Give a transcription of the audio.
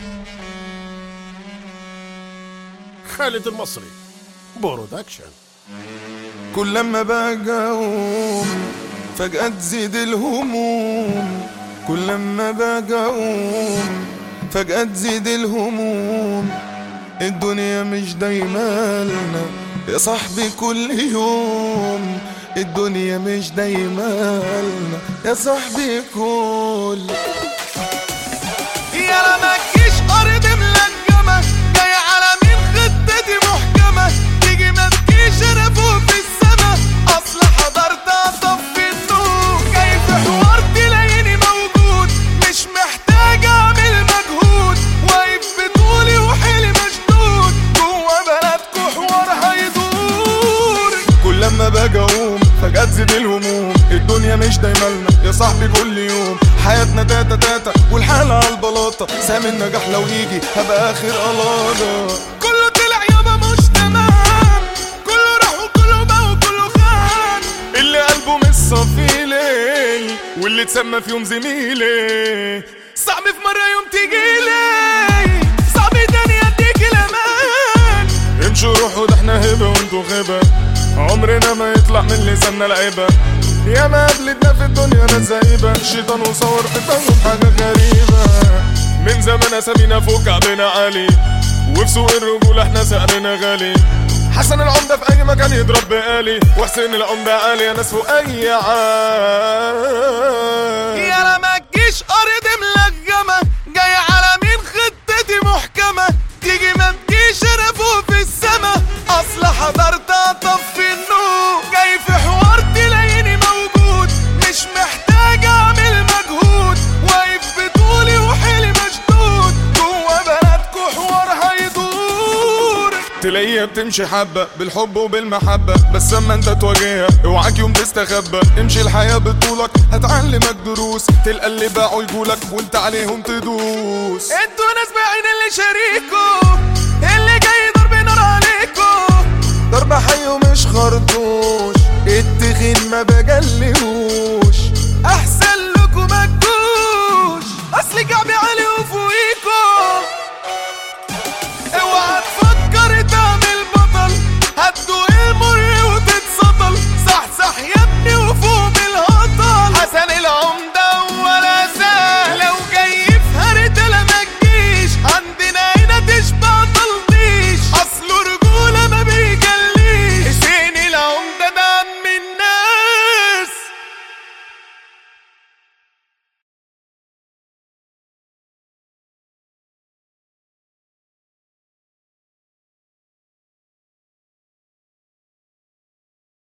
خالد المصري برودكشن كل لما بقوم فجأة تزيد الهموم كل لما بقوم فجأة تزيد الهموم الدنيا مش دايما لنا يا صاحبي كل يوم الدنيا مش دايما لنا يا صاحبي كل يا ما تجيش ارض ملجمه جاي على مين خطتي محكمه تيجي ما تجيش انا فوق في السما اصل حضرت اطفي النور جاي في حوار تلاقيني موجود مش محتاج اعمل مجهود واقف بطولي وحيلي مشدود جوا بلدكوا حوار هيدور كل لما باجي اقوم فجأة تزيد الهموم الدنيا مش دايما لنا يا صاحبي كل يوم حياتنا تاتا تاتا والحالة على البلاطة سامي النجاح لو يجي هبقى اخر قلاده كله طلع يابا مش تمام كله راح وكله بقى وكله خان اللي قلبه مش صافي ليل واللي اتسمى في يوم زميلي صعب في مرة يوم تجيلي صعب تاني اديك الامان امشوا روحوا ده احنا هبة وانتوا غبة عمرنا ما يطلع من لساننا لعيبة يا ما قابلتنا في الدنيا ناس زايبة الشيطان وصور في دماغهم حاجة غريبة من زمان اسامينا فوق كعبنا عالي وفي سوق الرجولة احنا سعرنا غالي حسن العمدة في أي مكان يضرب بقالي وحسين العمدة عالي ناس فوق أي عال يا ما تجيش ارض ملجمة جاي على مين خطتي محكمة تيجي ما تجيش انا فوق في السما اصل حضرت اطفي النور جاي في حوار تلاقيني موجود مش محتاج اعمل مجهود واقف بطولي وحيلي مشدود جوا بلدكوا حوار هيدور تلاقيها بتمشي حبة بالحب وبالمحبة بس اما انت تواجهها اوعاك يوم تستخبى امشي الحياة بطولك هتعلمك دروس تلقى اللي باعوا يقولك وانت عليهم تدوس انتوا ناس باعين اللي شاريكوا اللي جاي ضرب نار عليكوا ضرب حي ومش خرطوش التخين ما بجلهوش